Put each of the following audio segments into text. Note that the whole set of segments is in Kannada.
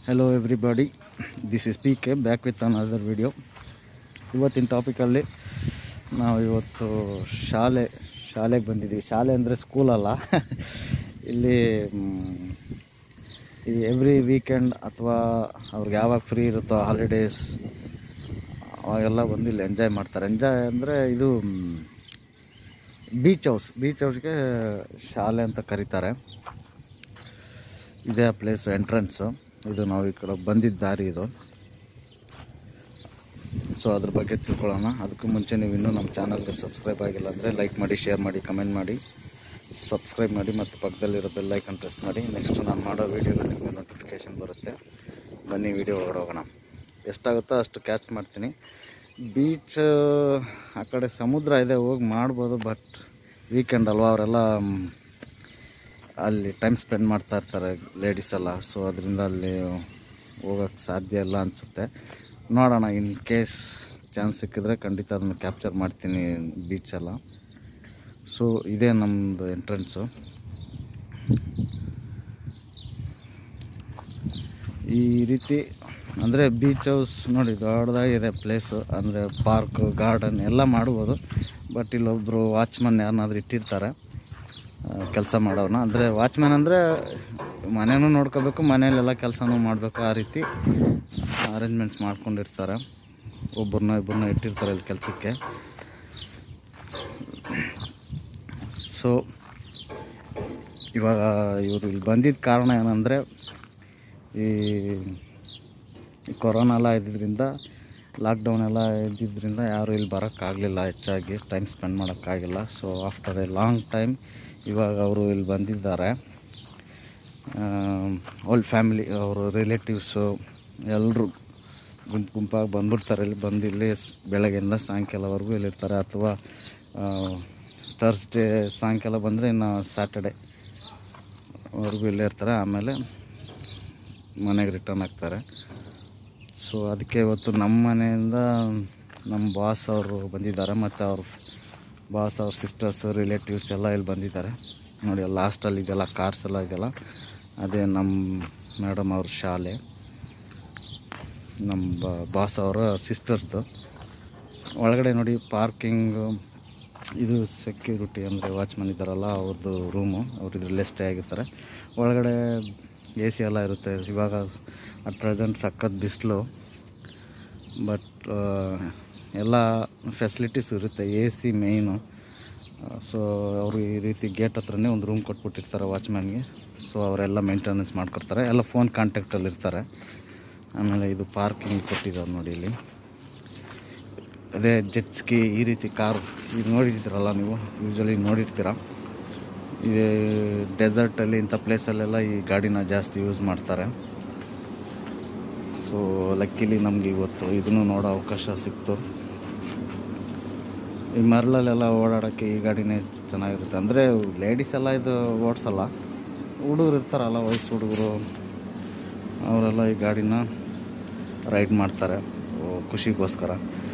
hello everybody this is P K back with another video ಇವತ್ತಿನ ಟಾಪಿಕಲ್ಲಿ ನಾವು ಇವತ್ತು ಶಾಲೆ ಶಾಲೆಗೆ ಬಂದಿದ್ದೀವಿ ಶಾಲೆ ಅಂದರೆ ಸ್ಕೂಲಲ್ಲ ಇಲ್ಲಿ ಮ್, ಈ ಎವ್ರಿ ವೀಕೆಂಡ್ ಅಥವಾ ಅವ್ರಿಗೆ ಯಾವಾಗ ಫ್ರೀ ಇರುತ್ತೋ ಹಾಲಿಡೇಸ್ ಅವಾಗೆಲ್ಲ ಬಂದು ಇಲ್ಲಿ ಎಂಜಾಯ್ ಮಾಡ್ತಾರೆ ಎಂಜಾಯ್ ಅಂದರೆ ಇದು ಬೀಚ್ ಹೌಸ್ ಬೀಚ್ ಹೌಸ್ಗೆ ಶಾಲೆ ಅಂತ ಕರೀತಾರೆ ಇದೇ ಪ್ಲೇಸ್ ಎಂಟ್ರೆನ್ಸು ಇದು ನಾವು ಈ ಕಡೆ ಬಂದಿದ್ದ ದಾರಿ ಇದು ಸೊ ಅದ್ರ ಬಗ್ಗೆ ತಿಳ್ಕೊಳ್ಳೋಣ ಅದಕ್ಕೂ ಮುಂಚೆ ನೀವು ಇನ್ನೂ ನಮ್ಮ ಚಾನಲ್ಗೆ ಸಬ್ಸ್ಕ್ರೈಬ್ ಆಗಿಲ್ಲ ಅಂದರೆ ಲೈಕ್ ಮಾಡಿ ಶೇರ್ ಮಾಡಿ ಕಮೆಂಟ್ ಮಾಡಿ ಸಬ್ಸ್ಕ್ರೈಬ್ ಮಾಡಿ ಮತ್ತು ಪಕ್ಕದಲ್ಲಿರೋ ಬೆಲ್ ಐಕನ್ ಪ್ರೆಸ್ ಮಾಡಿ ನೆಕ್ಸ್ಟ್ ನಾನು ಮಾಡೋ ವೀಡಿಯೋಗಳು ನಿಮಗೆ ನೋಟಿಫಿಕೇಷನ್ ಬರುತ್ತೆ ಬನ್ನಿ ವೀಡಿಯೋ ಒಳಗಡೆ ಹೋಗೋಣ ಎಷ್ಟಾಗುತ್ತೋ ಅಷ್ಟು ಕ್ಯಾಚ್ ಮಾಡ್ತೀನಿ ಬೀಚ್ ಆ ಕಡೆ ಸಮುದ್ರ ಇದೆ ಹೋಗಿ ಮಾಡ್ಬೋದು ಬಟ್ ವೀಕೆಂಡ್ ಅಲ್ವಾ ಅವರೆಲ್ಲ ಮ್, ಅಲ್ಲಿ ಟೈಮ್ ಸ್ಪೆಂಡ್ ಮಾಡ್ತಾ ಇರ್ತಾರೆ ಲೇಡೀಸ್ ಎಲ್ಲ ಸೊ ಅದರಿಂದ ಅಲ್ಲಿ ಹೋಗೋಕ್ಕೆ ಸಾಧ್ಯ ಇಲ್ಲ ಅನಿಸುತ್ತೆ ನೋಡೋಣ ಇನ್ ಕೇಸ್ ಚಾನ್ಸ್ ಸಿಕ್ಕಿದ್ರೆ ಖಂಡಿತ ಅದನ್ನು ಕ್ಯಾಪ್ಚರ್ ಮಾಡ್ತೀನಿ ಬೀಚೆಲ್ಲ ಸೊ ಇದೇ ನಮ್ಮದು ಎಂಟ್ರೆನ್ಸು ಈ ರೀತಿ ಅಂದರೆ ಬೀಚ್ ಹೌಸ್ ನೋಡಿ ದೊಡ್ಡದಾಗಿದೆ ಪ್ಲೇಸು ಅಂದರೆ ಪಾರ್ಕ್ ಗಾರ್ಡನ್ ಎಲ್ಲ ಮಾಡ್ಬೋದು ಬಟ್ ಇಲ್ಲೊಬ್ಬರು ವಾಚ್ಮನ್ ಯಾರನ್ನಾದ್ರೂ ಇಟ್ಟಿರ್ತಾರೆ ಕೆಲಸ ಮಾಡೋರನ್ನ ಅಂದರೆ ವಾಚ್ಮ್ಯಾನ್ ಅಂದರೆ ಮನೇನೂ ನೋಡ್ಕೋಬೇಕು ಮನೇಲೆಲ್ಲ ಕೆಲಸನೂ ಮಾಡಬೇಕು ಆ ರೀತಿ ಅರೇಂಜ್ಮೆಂಟ್ಸ್ ಮಾಡ್ಕೊಂಡಿರ್ತಾರೆ ಒಬ್ಬರನ್ನ ಇಬ್ಬರನ್ನ ಇಟ್ಟಿರ್ತಾರೆ ಇಲ್ಲಿ ಕೆಲಸಕ್ಕೆ ಸೊ ಇವಾಗ ಇವರು ಇಲ್ಲಿ ಬಂದಿದ್ದ ಕಾರಣ ಏನಂದರೆ ಈ ಕೊರೋನಾ ಎಲ್ಲ ಇದ್ದಿದ್ದರಿಂದ ಲಾಕ್ಡೌನ್ ಎಲ್ಲ ಇದ್ದಿದ್ದರಿಂದ ಯಾರೂ ಇಲ್ಲಿ ಬರೋಕ್ಕಾಗಲಿಲ್ಲ ಹೆಚ್ಚಾಗಿ ಟೈಮ್ ಸ್ಪೆಂಡ್ ಮಾಡೋಕ್ಕಾಗಿಲ್ಲ so after a long time ಇವಾಗ ಅವರು ಇಲ್ಲಿ ಬಂದಿದ್ದಾರೆ ಓಲ್ಡ್ ಫ್ಯಾಮಿಲಿ ಅವರು ರಿಲೇಟಿವ್ಸು ಎಲ್ಲರೂ ಗುಂಪು ಗುಂಪಾಗಿ ಬಂದ್ಬಿಡ್ತಾರೆ ಇಲ್ಲಿ ಬಂದು ಇಲ್ಲಿ ಸ್- ಬೆಳಗ್ಗೆಯಿಂದ ಸಾಯಂಕಾಲವರೆಗೂ ಇಲ್ಲಿರ್ತಾರೆ ಅಥವಾ ಥರ್ಸ್ಡೇ ಸಾಯಂಕಾಲ ಬಂದರೆ ಇನ್ನು ಸ್ಯಾಟರ್ಡೆ ವರೆಗೂ ಇಲ್ಲೇ ಇರ್ತಾರೆ ಆಮೇಲೆ ಮನೆಗೆ ರಿಟರ್ನ್ ಆಗ್ತಾರೆ ಸೊ ಅದಕ್ಕೆ ಇವತ್ತು ನಮ್ಮ ಮನೆಯಿಂದ ನಮ್ಮ ಬಾಸ್ ಅವರು ಬಂದಿದ್ದಾರೆ ಮತ್ತು ಅವ್ರ ಬಾಸ್ ಅವ್ರ ಸಿಸ್ಟರ್ಸ್ ರಿಲೇಟಿವ್ಸ್ ಎಲ್ಲ ಇಲ್ಲಿ ಬಂದಿದ್ದಾರೆ ನೋಡಿ ಲಾಸ್ಟಲ್ಲಿ ಇದೆಲ್ಲ ಕಾರ್ಸ್ ಎಲ್ಲ ಇದೆಯಲ್ಲ ಅದೇ ನಮ್ಮ ಮೇಡಮ್ ಅವ್ರ ಶಾಲೆ ನಮ್ಮ ಬ- ಬಾಸ್ ಅವರ ಸಿಸ್ಟರ್ದು ಒಳಗಡೆ ನೋಡಿ ಪಾರ್ಕಿಂಗು ಇದು ಸೆಕ್ಯೂರಿಟಿ ಅಂದರೆ ವಾಚ್ಮನ್ ಇದ್ದಾರಲ್ಲ ಅವ್ರದ್ದು ರೂಮು ಅವ್ರು ಇದ್ರಲ್ಲೇ ಸ್ಟೇ ಆಗಿರ್ತಾರೆ ಒಳಗಡೆ ಎ ಸಿ ಎಲ್ಲ ಇರುತ್ತೆ ಇವಾಗ ಅಟ್ ಪ್ರೆಸೆಂಟ್ ಸಖತ್ ಬಿಸಿಲು ಬಟ್ ಎಲ್ಲ ಫೆಸಿಲಿಟೀಸ್ ಇರುತ್ತೆ ಎ ಸಿ ಮೇಯ್ನು ಸೊ ಅವರು ಈ ರೀತಿ ಗೇಟ್ ಹತ್ರನೇ ಒಂದು ರೂಮ್ ಕೊಟ್ಬಿಟ್ಟಿರ್ತಾರೆ ವಾಚ್ಮ್ಯಾನ್ಗೆ ಸೊ ಅವರೆಲ್ಲ ಮೇಂಟೆನೆನ್ಸ್ ಮಾಡ್ಕೊಡ್ತಾರೆ ಎಲ್ಲ ಫೋನ್ ಕಾಂಟ್ಯಾಕ್ಟಲ್ಲಿ ಇರ್ತಾರೆ ಆಮೇಲೆ ಇದು ಪಾರ್ಕಿಂಗ್ ಕೊಟ್ಟಿದ್ದಾರೆ ನೋಡಿ ಇಲ್ಲಿ ಅದೇ ಜೆಟ್ಸ್ಕಿ ಈ ರೀತಿ ಕಾರ್ ಇದು ನೋಡಿರ್ತೀರಲ್ಲ ನೀವು ಯೂಶ್ವಲಿ ನೋಡಿರ್ತೀರ ಇದು ಡೆಸರ್ಟಲ್ಲಿ ಇಂಥ ಪ್ಲೇಸಲ್ಲೆಲ್ಲ ಈ ಗಾಡಿನ ಜಾಸ್ತಿ ಯೂಸ್ ಮಾಡ್ತಾರೆ ಸೊ ಲಕ್ಕಿಲಿ ನಮಗೆ ಇವತ್ತು ಇದನ್ನು ನೋಡೋ ಅವಕಾಶ ಸಿಕ್ತು ಈ ಮರಳಲ್ಲೆಲ್ಲ ಓಡಾಡೋಕ್ಕೆ ಈ ಗಾಡಿನೇ ಚೆನ್ನಾಗಿರುತ್ತೆ ಅಂದರೆ ಲೇಡೀಸ್ ಎಲ್ಲ ಇದು ಓಡಿಸಲ್ಲ ಹುಡುಗರು ಇರ್ತಾರಲ್ಲ ವಯಸ್ಸು ಹುಡುಗರು ಅವರೆಲ್ಲ ಈ ಗಾಡಿನ ರೈಡ್ ಮಾಡ್ತಾರೆ ಓ, ಖುಷಿಗೋಸ್ಕರ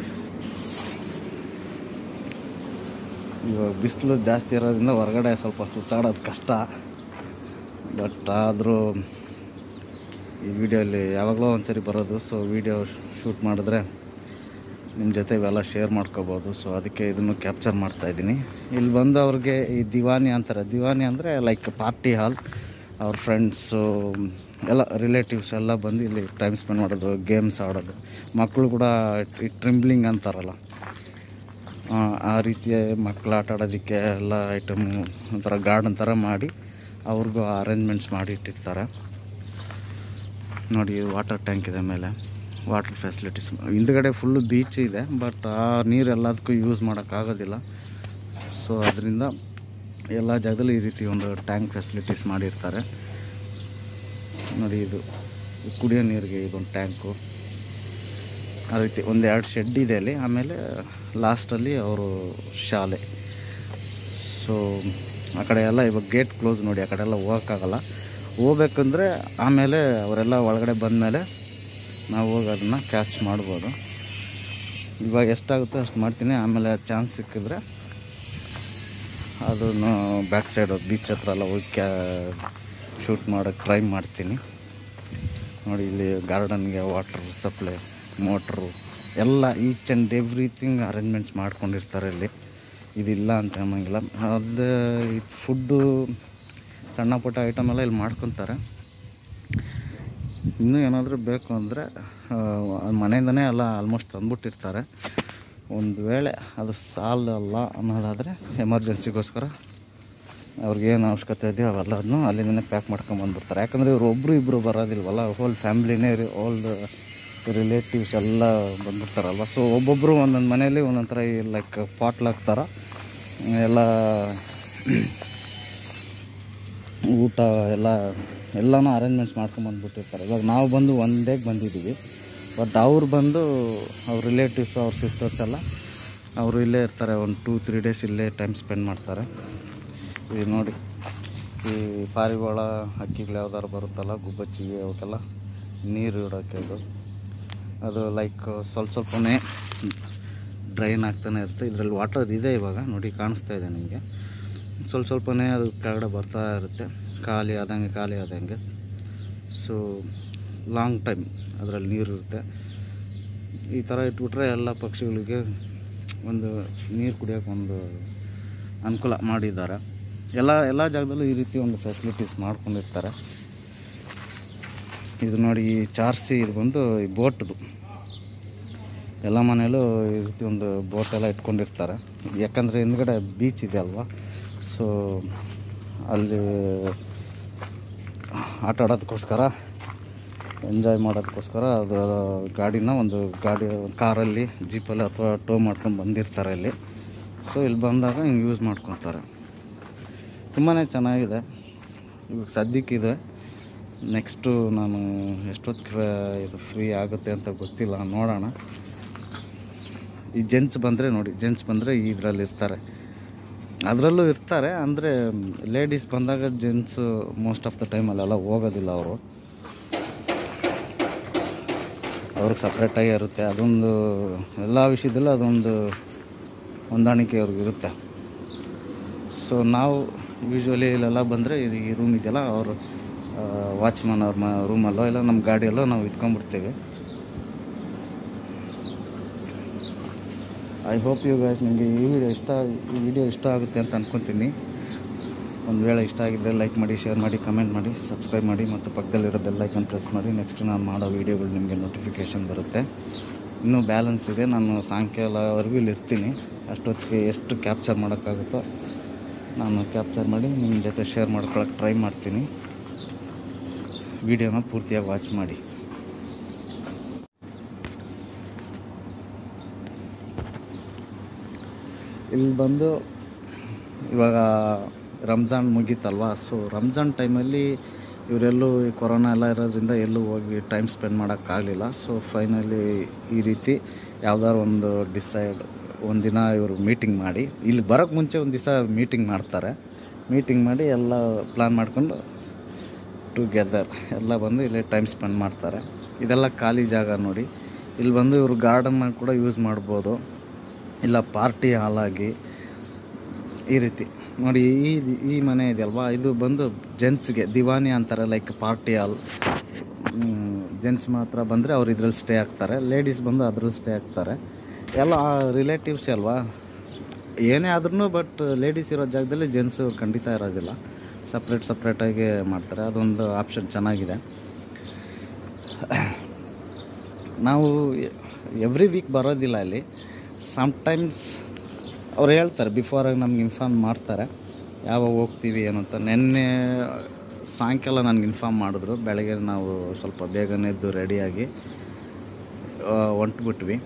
ಇವಾಗ ಬಿಸಿಲು ಜಾಸ್ತಿ ಇರೋದ್ರಿಂದ ಹೊರಗಡೆ ಸ್ವಲ್ಪ ಸುತ್ತಾಡೋದು ಕಷ್ಟ ಬಟ್ ಆದರೂ ಈ ವಿಡಿಯೋಲಿ ಯಾವಾಗಲೂ ಒಂದ್ಸರಿ ಬರೋದು ಸೊ ವಿಡಿಯೋ ಶೂಟ್ ಮಾಡಿದ್ರೆ ನಿಮ್ಮ ಜೊತೆ ಇವೆಲ್ಲ ಶೇರ್ ಮಾಡ್ಕೋಬೋದು ಸೊ ಅದಕ್ಕೆ ಇದನ್ನು ಕ್ಯಾಪ್ಚರ್ ಮಾಡ್ತಾ ಇದ್ದೀನಿ ಇಲ್ಲಿ ಬಂದು ಅವ್ರಿಗೆ ಈ ದಿವಾನಿ ಅಂತಾರೆ ದಿವಾನಿ ಅಂದರೆ ಲೈಕ್ ಪಾರ್ಟಿ ಹಾಲ್ ಅವ್ರ ಫ್ರೆಂಡ್ಸು ಎಲ್ಲ ರಿಲೇಟಿವ್ಸ್ ಎಲ್ಲ ಬಂದು ಇಲ್ಲಿ ಟೈಮ್ ಸ್ಪೆಂಡ್ ಮಾಡೋದು ಗೇಮ್ಸ್ ಆಡೋದು ಮಕ್ಕಳು ಕೂಡ ಈ ಟ್ರಿಂಬ್ಲಿಂಗ್ ಅಂತಾರಲ್ಲ ಆ, ಆ ರೀತಿಯ ಮಕ್ಕಳು ಆಟ ಆಡೋದಕ್ಕೆ ಎಲ್ಲ ಐಟಮು ಒಂಥರ ಗಾರ್ಡನ್ ಥರ ಮಾಡಿ ಅವ್ರಿಗೂ ಅರೇಂಜ್ಮೆಂಟ್ಸ್ ಮಾಡಿ ಇಟ್ಟಿರ್ತಾರೆ ನೋಡಿ ವಾಟರ್ ಟ್ಯಾಂಕ್ ಇದೆ ಮೇಲೆ ವಾಟರ್ ಫೆಸಿಲಿಟೀಸ್ ಹಿಂದ್ಗಡೆ ಫುಲ್ಲು ಬೀಚ್ ಇದೆ ಬಟ್ ಆ ನೀರು ಎಲ್ಲದಕ್ಕೂ ಯೂಸ್ ಮಾಡೋಕ್ಕಾಗೋದಿಲ್ಲ ಸೊ ಅದರಿಂದ ಎಲ್ಲ ಜಾಗದಲ್ಲೂ ಈ ರೀತಿ ಒಂದು ಟ್ಯಾಂಕ್ ಫೆಸಿಲಿಟೀಸ್ ಮಾಡಿರ್ತಾರೆ ನೋಡಿ ಇದು ಕುಡಿಯೋ ನೀರಿಗೆ ಇದೊಂದು ಟ್ಯಾಂಕು ಆ ರೀತಿ ಒಂದು ಎರಡು ಶೆಡ್ ಇದೆ ಅಲ್ಲಿ ಆಮೇಲೆ ಲಾಸ್ಟಲ್ಲಿ ಅವರು ಶಾಲೆ ಸೊ ಆ ಕಡೆ ಎಲ್ಲ ಇವಾಗ ಗೇಟ್ ಕ್ಲೋಸ್ ನೋಡಿ ಆ ಕಡೆ ಎಲ್ಲ ಹೋಗೋಕ್ಕಾಗಲ್ಲ ಹೋಗ್ಬೇಕಂದ್ರೆ ಆಮೇಲೆ ಅವರೆಲ್ಲ ಒಳಗಡೆ ಬಂದಮೇಲೆ ನಾವು ಹೋಗಿ ಅದನ್ನು ಕ್ಯಾಚ್ ಮಾಡ್ಬೋದು ಇವಾಗ ಎಷ್ಟಾಗುತ್ತೋ ಅಷ್ಟು ಮಾಡ್ತೀನಿ ಆಮೇಲೆ ಚಾನ್ಸ್ ಸಿಕ್ಕಿದ್ರೆ ಅದನ್ನು ಬ್ಯಾಕ್ ಸೈಡ್ ಬೀಚ್ ಹತ್ರ ಎಲ್ಲ ಹೋಗಿ ಕ್ಯಾ ಶೂಟ್ ಮಾಡೋಕ್ಕೆ ಟ್ರೈ ಮಾಡ್ತೀನಿ ನೋಡಿ ಇಲ್ಲಿ ಗಾರ್ಡನ್ಗೆ ವಾಟರ್ ಸಪ್ಲೈ ಮೋಟ್ರು ಎಲ್ಲ ಈಚ್ ಆ್ಯಂಡ್ ಎವ್ರಿಥಿಂಗ್ ಅರೇಂಜ್ಮೆಂಟ್ಸ್ ಮಾಡ್ಕೊಂಡಿರ್ತಾರೆ ಇಲ್ಲಿ ಇದಿಲ್ಲ ಅಂತ ಅನ್ನೋಂಗಿಲ್ಲ ಅದು ಫುಡ್ಡು ಸಣ್ಣ ಪುಟ್ಟ ಐಟಮ್ ಎಲ್ಲ ಇಲ್ಲಿ ಮಾಡ್ಕೊತಾರೆ ಇನ್ನೂ ಏನಾದರೂ ಬೇಕು ಅಂದರೆ ಮನೆಯಿಂದನೇ ಎಲ್ಲ ಆಲ್ಮೋಸ್ಟ್ ತಂದ್ಬಿಟ್ಟಿರ್ತಾರೆ ಒಂದು ವೇಳೆ ಅದು ಸಾಲಲ್ಲ ಅನ್ನೋದಾದರೆ ಎಮರ್ಜೆನ್ಸಿಗೋಸ್ಕರ ಅವ್ರಿಗೇನು ಅವಶ್ಯಕತೆ ಇದೆಯೋ ಅವೆಲ್ಲದನ್ನು ಅಲ್ಲಿಂದನೇ ಪ್ಯಾಕ್ ಮಾಡ್ಕೊಂಬಂದ್ಬಿಡ್ತಾರೆ ಯಾಕಂದರೆ ಇವರು ಒಬ್ಬರು ಇಬ್ಬರು ಬರೋದಿಲ್ವಲ್ಲ ಹೋಲ್ ಫ್ಯಾಮ್ಲಿನೇ ಓಲ್ ರಿಲೇಟಿವ್ಸ್ ಎಲ್ಲ ಬಂದ್ಬಿಡ್ತಾರಲ್ವ ಸೊ ಒಬ್ಬೊಬ್ಬರು ಒಂದೊಂದು ಮನೇಲಿ ಒಂದೊಂದು ಥರ ಲೈಕ್ ಪಾಟ್ಲಾಕ್ ಥರ ಎಲ್ಲ ಊಟ ಎಲ್ಲ ಎಲ್ಲನೂ ಅರೇಂಜ್ಮೆಂಟ್ಸ್ ಮಾಡ್ಕೊಂಬಂದ್ಬಿಟ್ಟಿರ್ತಾರೆ ಇವಾಗ ನಾವು ಬಂದು ಒನ್ ಡೇಗೆ ಬಂದಿದ್ದೀವಿ ಬಟ್ ಅವ್ರು ಬಂದು ಅವ್ರ ರಿಲೇಟಿವ್ಸ್ ಅವ್ರ ಸಿಸ್ಟರ್ಸ್ ಎಲ್ಲ ಅವರು ಇಲ್ಲೇ ಇರ್ತಾರೆ ಒಂದು ಟೂ ತ್ರೀ ಡೇಸ್ ಇಲ್ಲೇ ಟೈಮ್ ಸ್ಪೆಂಡ್ ಮಾಡ್ತಾರೆ ಇದು ನೋಡಿ ಈ ಪಾರಿವಾಳ ಹಕ್ಕಿಗಳು ಯಾವ್ದಾದ್ರು ಬರುತ್ತಲ್ಲ ಗುಬ್ಬಚ್ಚಿಗೆ ಅವಕ್ಕೆಲ್ಲ ನೀರು ಇಡೋಕ್ಕೆ ಅದು ಅದು ಲೈಕ್ ಸ್ವಲ್ಪ ಸ್ವಲ್ಪನೇ ಡ್ರೈನ್ ಆಗ್ತಾನೆ ಇರುತ್ತೆ ಇದರಲ್ಲಿ ವಾಟರ್ ಇದೆ ಇವಾಗ ನೋಡಿ ಕಾಣಿಸ್ತಾ ಇದೆ ನಿಮಗೆ ಸ್ವಲ್ಪ ಸ್ವಲ್ಪನೇ ಅದು ಕೆಳಗಡೆ ಬರ್ತಾ ಇರುತ್ತೆ ಖಾಲಿ ಆದಂಗೆ ಖಾಲಿ ಆದಂಗೆ ಸೊ ಲಾಂಗ್ ಟೈಮ್ ಅದರಲ್ಲಿ ನೀರು ಇರುತ್ತೆ ಈ ಥರ ಇಟ್ಬಿಟ್ರೆ ಎಲ್ಲ ಪಕ್ಷಿಗಳಿಗೆ ಒಂದು ನೀರು ಕುಡಿಯೋಕೆ ಒಂದು ಅನುಕೂಲ ಮಾಡಿದ್ದಾರೆ ಎಲ್ಲ ಎಲ್ಲ ಜಾಗದಲ್ಲೂ ಈ ರೀತಿ ಒಂದು ಫೆಸಿಲಿಟೀಸ್ ಮಾಡ್ಕೊಂಡಿರ್ತಾರೆ ಇದು ನೋಡಿ ಈ ಚಾರ್ಸಿ ಇದು ಬಂದು ಈ ಬೋಟ್ದು ಎಲ್ಲ ಮನೆಯಲ್ಲೂ ಈ ರೀತಿ ಒಂದು ಬೋಟ್ ಎಲ್ಲ ಇಟ್ಕೊಂಡಿರ್ತಾರೆ ಯಾಕಂದರೆ ಹಿಂದ್ಗಡೆ ಬೀಚ್ ಇದೆ ಅಲ್ವಾ ಸೊ ಅಲ್ಲಿ ಆಟ ಆಡೋದಕ್ಕೋಸ್ಕರ ಎಂಜಾಯ್ ಮಾಡೋದಕ್ಕೋಸ್ಕರ ಅದು ಗಾಡಿನ ಒಂದು ಗಾಡಿ ಕಾರಲ್ಲಿ ಜೀಪಲ್ಲಿ ಅಥವಾ ಟೋ ಮಾಡ್ಕೊಂಡು ಬಂದಿರ್ತಾರೆ ಇಲ್ಲಿ ಸೊ ಇಲ್ಲಿ ಬಂದಾಗ ಹಿಂಗೆ ಯೂಸ್ ಮಾಡ್ಕೊತಾರೆ ತುಂಬಾ ಚೆನ್ನಾಗಿದೆ ಇವಾಗ ಸದ್ಯಕ್ಕಿದೆ ನೆಕ್ಸ್ಟು ನಾನು ಎಷ್ಟೊತ್ತಿಗೆ ಇದು ಫ್ರೀ ಆಗುತ್ತೆ ಅಂತ ಗೊತ್ತಿಲ್ಲ ನೋಡೋಣ ಈ ಜೆಂಟ್ಸ್ ಬಂದರೆ ನೋಡಿ ಜೆಂಟ್ಸ್ ಬಂದರೆ ಇದರಲ್ಲಿ ಇರ್ತಾರೆ ಅದರಲ್ಲೂ ಇರ್ತಾರೆ ಅಂದರೆ ಲೇಡೀಸ್ ಬಂದಾಗ ಜೆಂಟ್ಸು ಮೋಸ್ಟ್ ಆಫ್ ದ ಟೈಮಲ್ಲೆಲ್ಲ ಹೋಗೋದಿಲ್ಲ ಅವರು ಅವ್ರಿಗೆ ಸಪ್ರೇಟಾಗಿ ಇರುತ್ತೆ ಅದೊಂದು ಎಲ್ಲ ವಿಷಯದಲ್ಲೂ ಅದೊಂದು ಹೊಂದಾಣಿಕೆ ಅವ್ರಿಗೆ ಇರುತ್ತೆ ಸೊ ನಾವು ಯೂಶ್ವಲಿ ಇಲ್ಲೆಲ್ಲ ಬಂದರೆ ಇದು ಈ ರೂಮ್ ಇದೆಯಲ್ಲ ಅವರು ವಾಚ್ಮನ್ ಅವ್ರ ಮ ರೂಮಲ್ಲೋ ಇಲ್ಲ ನಮ್ಮ ಗಾಡಿಯಲ್ಲೋ ನಾವು ಇದ್ಕೊಂಡ್ಬಿಡ್ತೇವೆ ಐ ಹೋಪ್ ಯು ಗೈಸ್ ನಿಮಗೆ ಈ ವಿಡಿಯೋ ಇಷ್ಟ ಈ ವಿಡಿಯೋ ಇಷ್ಟ ಆಗುತ್ತೆ ಅಂತ ಅಂದ್ಕೊತೀನಿ ಒಂದು ವೇಳೆ ಇಷ್ಟ ಆಗಿದ್ದರೆ ಲೈಕ್ ಮಾಡಿ ಶೇರ್ ಮಾಡಿ ಕಮೆಂಟ್ ಮಾಡಿ ಸಬ್ಸ್ಕ್ರೈಬ್ ಮಾಡಿ ಮತ್ತು ಪಕ್ಕದಲ್ಲಿರೋ ಬೆಲ್ ಐಕನ್ ಪ್ರೆಸ್ ಮಾಡಿ ನೆಕ್ಸ್ಟ್ ನಾನು ಮಾಡೋ ವೀಡಿಯೋಗಳು ನಿಮಗೆ ನೋಟಿಫಿಕೇಷನ್ ಬರುತ್ತೆ ಇನ್ನೂ ಬ್ಯಾಲೆನ್ಸ್ ಇದೆ ನಾನು ಸಾಯಂಕಾಲವರೆಗೂ ಇಲ್ಲಿ ಇರ್ತೀನಿ ಅಷ್ಟೊತ್ತಿಗೆ ಎಷ್ಟು ಕ್ಯಾಪ್ಚರ್ ಮಾಡೋಕ್ಕಾಗುತ್ತೋ ನಾನು ಕ್ಯಾಪ್ಚರ್ ಮಾಡಿ ನಿಮ್ಮ ಜೊತೆ ಶೇರ್ ಮಾಡ್ಕೊಳಕ್ಕೆ ಟ್ರೈ ಮಾಡ್ತೀನಿ ವಿಡಿಯೋನ ಪೂರ್ತಿಯಾಗಿ ವಾಚ್ ಮಾಡಿ ಇಲ್ಲಿ ಬಂದು ಇವಾಗ ರಂಜಾನ್ ಮುಗೀತಲ್ವಾ ಸೊ ರಂಜಾನ್ ಟೈಮಲ್ಲಿ ಇವರೆಲ್ಲೂ ಈ ಕೊರೋನಾ ಎಲ್ಲ ಇರೋದ್ರಿಂದ ಎಲ್ಲೂ ಹೋಗಿ ಟೈಮ್ ಸ್ಪೆಂಡ್ ಮಾಡೋಕ್ಕಾಗಲಿಲ್ಲ ಸೊ ಫೈನಲಿ ಈ ರೀತಿ ಯಾವ್ದಾದ್ರು ಒಂದು ಡಿಸೈಡ್ ಒಂದಿನ ಇವರು ಮೀಟಿಂಗ್ ಮಾಡಿ ಇಲ್ಲಿ ಬರೋಕ್ಕೆ ಮುಂಚೆ ಒಂದು ದಿವಸ ಮೀಟಿಂಗ್ ಮಾಡ್ತಾರೆ ಮೀಟಿಂಗ್ ಮಾಡಿ ಎಲ್ಲ ಪ್ಲ್ಯಾನ್ ಮಾಡ್ಕೊಂಡು ಟುಗೆದರ್ ಎಲ್ಲ ಬಂದು ಇಲ್ಲೇ ಟೈಮ್ ಸ್ಪೆಂಡ್ ಮಾಡ್ತಾರೆ ಇದೆಲ್ಲ ಖಾಲಿ ಜಾಗ ನೋಡಿ ಇಲ್ಲಿ ಬಂದು ಇವರು ಗಾರ್ಡನ್ನ ಕೂಡ ಯೂಸ್ ಮಾಡ್ಬೋದು ಇಲ್ಲ ಪಾರ್ಟಿ ಹಾಲಾಗಿ ಈ ರೀತಿ ನೋಡಿ ಈ ಈ ಮನೆ ಇದೆಯಲ್ವಾ ಇದು ಬಂದು ಜೆಂಟ್ಸ್ಗೆ ದಿವಾನಿ ಅಂತಾರೆ ಲೈಕ್ ಪಾರ್ಟಿ ಹಾಲ್ ಜೆಂಟ್ಸ್ ಮಾತ್ರ ಬಂದರೆ ಅವ್ರು ಇದ್ರಲ್ಲಿ ಸ್ಟೇ ಆಗ್ತಾರೆ ಲೇಡೀಸ್ ಬಂದು ಅದ್ರಲ್ಲಿ ಸ್ಟೇ ಆಗ್ತಾರೆ ಎಲ್ಲ ರಿಲೇಟಿವ್ಸ್ ಅಲ್ವಾ ಏನೇ ಆದ್ರೂ ಬಟ್ ಲೇಡೀಸ್ ಇರೋ ಜಾಗದಲ್ಲಿ ಜೆಂಟ್ಸು ಖಂಡಿತ ಇರೋದಿಲ್ಲ ಸಪ್ರೇಟ್ ಸಪ್ರೇಟಾಗಿ ಮಾಡ್ತಾರೆ ಅದೊಂದು ಆಪ್ಷನ್ ಚೆನ್ನಾಗಿದೆ ನಾವು ಎವ್ರಿ ವೀಕ್ ಬರೋದಿಲ್ಲ ಇಲ್ಲಿ ಸಮ್ಟೈಮ್ಸ್ ಅವ್ರು ಹೇಳ್ತಾರೆ ಬಿಫೋರಾಗಿ ನಮ್ಗೆ ಇನ್ಫಾರ್ಮ್ ಮಾಡ್ತಾರೆ ಯಾವಾಗ ಹೋಗ್ತೀವಿ ಏನು ಅಂತ ನಿನ್ನೆ ಸಾಯಂಕಾಲ ನನಗೆ ಇನ್ಫಾರ್ಮ್ ಮಾಡಿದ್ರು ಬೆಳಗ್ಗೆ ನಾವು ಸ್ವಲ್ಪ ಬೇಗನೆ ಎದ್ದು ರೆಡಿಯಾಗಿ ಹೊಂಟ್ಬಿಟ್ವಿ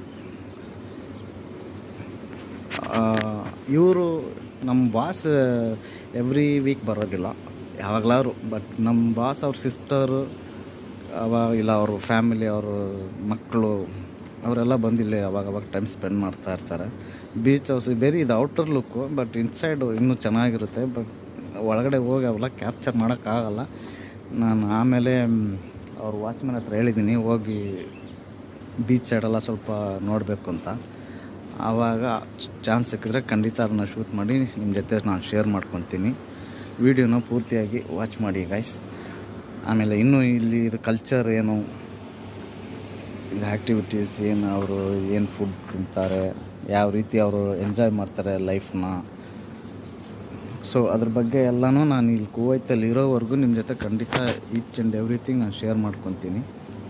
ಇವರು ನಮ್ಮ ಬಾಸ್ ಎವ್ರಿ ವೀಕ್ ಬರೋದಿಲ್ಲ ಯಾವಾಗಲಾದ್ರು ಬಟ್ ನಮ್ಮ ಬಾಸ್ ಅವ್ರ ಸಿಸ್ಟರು ಅವ ಇಲ್ಲ ಅವ್ರ ಫ್ಯಾಮಿಲಿ ಅವ್ರ ಮಕ್ಕಳು ಅವರೆಲ್ಲ ಬಂದಿಲ್ಲಿ ಅವಾಗ ಅವಾಗ ಟೈಮ್ ಸ್ಪೆಂಡ್ ಮಾಡ್ತಾ ಇರ್ತಾರೆ ಬೀಚ್ ಹೌಸ್ ಬೇರೆ ಇದು ಔಟರ್ ಲುಕ್ಕು ಬಟ್ ಇನ್ಸೈಡು ಇನ್ನೂ ಚೆನ್ನಾಗಿರುತ್ತೆ ಬಟ್ ಒಳಗಡೆ ಹೋಗಿ ಅವೆಲ್ಲ ಕ್ಯಾಪ್ಚರ್ ಮಾಡೋಕ್ಕಾಗಲ್ಲ ನಾನು ಆಮೇಲೆ ಅವ್ರ ವಾಚ್ಮನ್ ಹತ್ರ ಹೇಳಿದ್ದೀನಿ ಹೋಗಿ ಬೀಚ್ ಸೈಡೆಲ್ಲ ಸ್ವಲ್ಪ ನೋಡಬೇಕು ಅಂತ ಆವಾಗ ಚಾನ್ಸ್ ಸಿಕ್ಕಿದ್ರೆ ಖಂಡಿತ ಅದನ್ನ ಶೂಟ್ ಮಾಡಿ ನಿಮ್ಮ ಜೊತೆ ನಾನು ಶೇರ್ ಮಾಡ್ಕೊತೀನಿ ವಿಡಿಯೋನ ಪೂರ್ತಿಯಾಗಿ ವಾಚ್ ಮಾಡಿ ಗೈಸ್ ಆಮೇಲೆ ಇನ್ನೂ ಇಲ್ಲಿ ಇದು ಕಲ್ಚರ್ ಏನು ಇಲ್ಲಿ ಆ್ಯಕ್ಟಿವಿಟೀಸ್ ಏನು ಅವರು ಏನು ಫುಡ್ ತಿಂತಾರೆ ಯಾವ ರೀತಿ ಅವರು ಎಂಜಾಯ್ ಮಾಡ್ತಾರೆ ಲೈಫ್ನ ಸೊ ಅದ್ರ ಬಗ್ಗೆ ಎಲ್ಲನೂ ನಾನು ಇಲ್ಲಿ ಕುವೈತಲ್ಲಿ ಇರೋವರೆಗೂ ನಿಮ್ಮ ಜೊತೆ ಖಂಡಿತ ಈಚ್ ಆ್ಯಂಡ್ ಎವ್ರಿಥಿಂಗ್ ನಾನು ಶೇರ್ ಮಾಡ್ಕೊತೀನಿ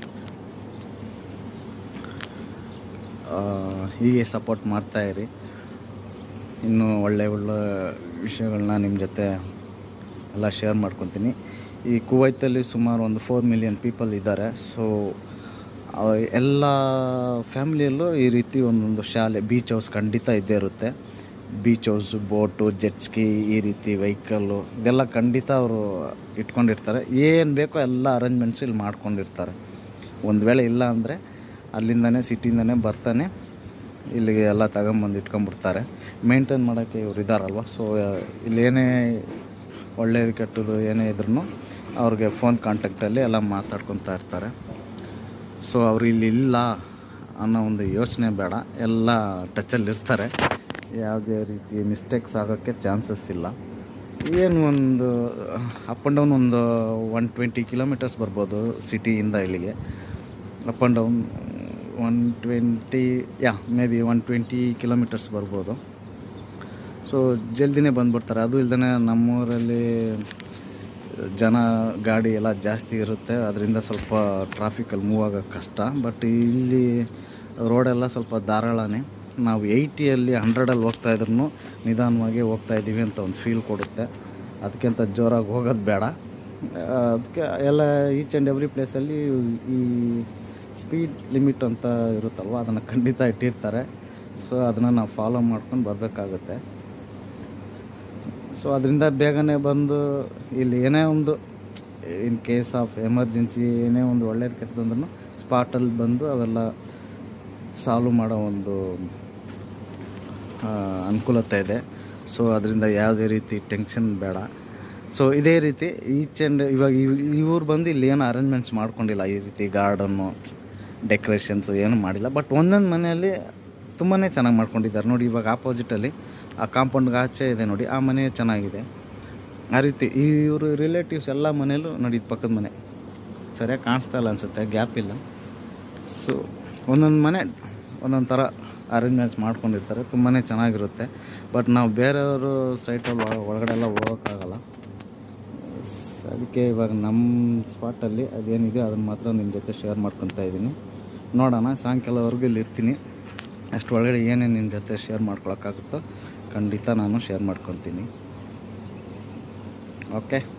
ಆ, ಹೀಗೆ ಸಪೋರ್ಟ್ ಮಾಡ್ತಾಯಿರಿ ಇನ್ನೂ ಒಳ್ಳೆ ಒಳ್ಳೆ ವಿಷಯಗಳನ್ನ ನಿಮ್ಮ ಜೊತೆ ಎಲ್ಲ ಶೇರ್ ಮಾಡ್ಕೊತೀನಿ ಈ ಕುವೈತಲ್ಲಿ ಸುಮಾರು ಒಂದು ಫೋರ್ ಮಿಲಿಯನ್ ಪೀಪಲ್ ಇದ್ದಾರೆ ಸೊ ಎಲ್ಲ ಫ್ಯಾಮಿಲಿಯಲ್ಲೂ ಈ ರೀತಿ ಒಂದೊಂದು ಶಾಲೆ ಬೀಚ್ ಹೌಸ್ ಖಂಡಿತ ಇದ್ದೇ ಇರುತ್ತೆ beach house boat jet ski ಈ ರೀತಿ ವೆಹಿಕಲ್ಲು ಇದೆಲ್ಲ ಖಂಡಿತ ಅವರು ಇಟ್ಕೊಂಡಿರ್ತಾರೆ ಏನು ಬೇಕೋ ಎಲ್ಲ ಅರೇಂಜ್ಮೆಂಟ್ಸ್ ಇಲ್ಲಿ ಮಾಡ್ಕೊಂಡಿರ್ತಾರೆ ಒಂದು ವೇಳೆ ಇಲ್ಲ ಅಂದರೆ ಅಲ್ಲಿಂದನೇ ಸಿಟಿಯಿಂದನೇ ಬರ್ತಾನೆ ಇಲ್ಲಿಗೆ ಎಲ್ಲ ತಗೊಂಬಂದು ಇಟ್ಕೊಂಡ್ಬಿಡ್ತಾರೆ ಮೇಂಟೈನ್ ಮಾಡೋಕ್ಕೆ ಇವ್ರು ಇದ್ದಾರಲ್ವ ಸೊ ಇಲ್ಲಿ ಏನೇ ಒಳ್ಳೇದು ಕೆಟ್ಟದು ಏನೇ ಇದ್ರೂ ಅವ್ರಿಗೆ ಫೋನ್ ಕಾಂಟ್ಯಾಕ್ಟಲ್ಲಿ ಎಲ್ಲ ಮಾತಾಡ್ಕೊತಾ ಇರ್ತಾರೆ ಸೊ ಅವ್ರು ಇಲ್ಲಿ ಇಲ್ಲ ಅನ್ನೋ ಒಂದು ಯೋಚನೆ ಬೇಡ ಎಲ್ಲ ಟಚಲ್ಲಿ ಇರ್ತಾರೆ ಯಾವುದೇ ರೀತಿ ಮಿಸ್ಟೇಕ್ಸ್ ಆಗೋಕ್ಕೆ ಚಾನ್ಸಸ್ ಇಲ್ಲ ಏನು ಒಂದು ಅಪ್ ಆ್ಯಂಡ್ ಡೌನ್ ಒಂದು ಒನ್ ಟ್ವೆಂಟಿ ಕಿಲೋಮೀಟರ್ಸ್ ಬರ್ಬೋದು ಸಿಟಿಯಿಂದ ಇಲ್ಲಿಗೆ up and down one twenty ಯಾ maybe one twenty kilometres ಬರ್ಬೋದು ಸೊ ಜಲ್ದಿನೇ ಬಂದ್ಬಿಡ್ತಾರೆ ಅದು ಇಲ್ದೇ ನಮ್ಮೂರಲ್ಲಿ ಜನ ಗಾಡಿ ಎಲ್ಲ ಜಾಸ್ತಿ ಇರುತ್ತೆ ಅದರಿಂದ ಸ್ವಲ್ಪ ಟ್ರಾಫಿಕಲ್ಲಿ ಮೂವ್ ಆಗೋಕ್ಕೆ ಕಷ್ಟ ಬಟ್ ಇಲ್ಲಿ ರೋಡೆಲ್ಲ ಸ್ವಲ್ಪ ಧಾರಾಳನೇ ನಾವು ಏಯ್ಟಿಯಲ್ಲಿ ಹಂಡ್ರೆಡಲ್ಲಿ ಹೋಗ್ತಾ ಇದ್ರೂ ನಿಧಾನವಾಗಿ ಹೋಗ್ತಾ ಇದ್ದೀವಿ ಅಂತ ಒಂದು ಫೀಲ್ ಕೊಡುತ್ತೆ ಅದಕ್ಕಿಂತ ಜೋರಾಗಿ ಹೋಗೋದು ಬೇಡ ಅದಕ್ಕೆ ಎಲ್ಲ ಈಚ್ ಆ್ಯಂಡ್ ಎವ್ರಿ ಪ್ಲೇಸಲ್ಲಿ ಈ ಸ್ಪೀಡ್ ಲಿಮಿಟ್ ಅಂತ ಇರುತ್ತಲ್ವ ಅದನ್ನು ಖಂಡಿತ ಇಟ್ಟಿರ್ತಾರೆ ಸೊ ಅದನ್ನು ನಾವು ಫಾಲೋ ಮಾಡ್ಕೊಂಡು ಬರಬೇಕಾಗುತ್ತೆ ಸೊ ಅದರಿಂದ ಬೇಗನೆ ಬಂದು ಇಲ್ಲಿ ಏನೇ ಒಂದು ಇನ್ ಕೇಸ್ ಆಫ್ ಎಮರ್ಜೆನ್ಸಿ ಏನೇ ಒಂದು ಒಳ್ಳೇದು ಕೆಟ್ಟದ್ದು ಅಂದ್ರೂ ಸ್ಪಾಟಲ್ಲಿ ಬಂದು ಅವೆಲ್ಲ ಸಾಲ್ವ್ ಮಾಡೋ ಒಂದು ಆ, ಅನುಕೂಲತೆ ಇದೆ ಸೊ ಅದರಿಂದ ಯಾವುದೇ ರೀತಿ ಟೆನ್ಷನ್ ಬೇಡ ಸೊ ಇದೇ ರೀತಿ ಈಚ್ ಆ್ಯಂಡ್ ಇವಾಗ ಇವ್ರು ಬಂದು ಇಲ್ಲಿ ಏನು ಅರೇಂಜ್ಮೆಂಟ್ಸ್ ಮಾಡ್ಕೊಂಡಿಲ್ಲ ಈ ರೀತಿ ಗಾರ್ಡನ್ನು ಡೆಕೋರೇಷನ್ಸು ಏನು ಮಾಡಿಲ್ಲ ಬಟ್ ಒಂದೊಂದು ಮನೆಯಲ್ಲಿ ತುಂಬಾ ಚೆನ್ನಾಗಿ ಮಾಡ್ಕೊಂಡಿದ್ದಾರೆ ನೋಡಿ ಇವಾಗ ಆಪೋಸಿಟಲ್ಲಿ ಆ ಕಾಂಪೌಂಡ್ಗೆ ಆಚೆ ಇದೆ ನೋಡಿ ಆ ಮನೆ ಚೆನ್ನಾಗಿದೆ ಆ ರೀತಿ ಇವರು ರಿಲೇಟಿವ್ಸ್ ಎಲ್ಲ ಮನೆಯಲ್ಲೂ ನೋಡಿ ಇದು ಪಕ್ಕದ ಮನೆ ಸರಿಯಾಗಿ ಕಾಣಿಸ್ತಾ ಇಲ್ಲ ಅನಿಸುತ್ತೆ ಗ್ಯಾಪ್ ಇಲ್ಲ ಸೊ ಒಂದೊಂದು ಮನೆ ಒಂದೊಂದು ಥರ ಅರೇಂಜ್ಮೆಂಟ್ಸ್ ಮಾಡ್ಕೊಂಡಿರ್ತಾರೆ ತುಂಬಾ ಚೆನ್ನಾಗಿರುತ್ತೆ ಬಟ್ ನಾವು ಬೇರೆಯವರು ಸೈಟಲ್ಲಿ ಒಳಗಡೆ ಎಲ್ಲ ಹೋಗೋಕ್ಕಾಗಲ್ಲ ಸ್- ಅದಕ್ಕೆ ಇವಾಗ ನಮ್ಮ ಸ್ಪಾಟಲ್ಲಿ ಅದೇನಿದೆ ಅದನ್ನು ಮಾತ್ರ ನಿಮ್ಮ ಜೊತೆ ಶೇರ್ ಮಾಡ್ಕೊತಾ ಇದ್ದೀನಿ ನೋಡೋಣ ಸಾಯಂಕಾಲವರೆಗೂ ಇಲ್ಲಿ ಇರ್ತೀನಿ ಅಷ್ಟು ಒಳಗಡೆ ಏನೇನು ನಿಮ್ಮ ಜೊತೆ ಶೇರ್ ಮಾಡ್ಕೊಳಕ್ಕಾಗುತ್ತೋ ಖಂಡಿತ ನಾನು ಶೇರ್ ಮಾಡ್ಕೊತೀನಿ ಓಕೆ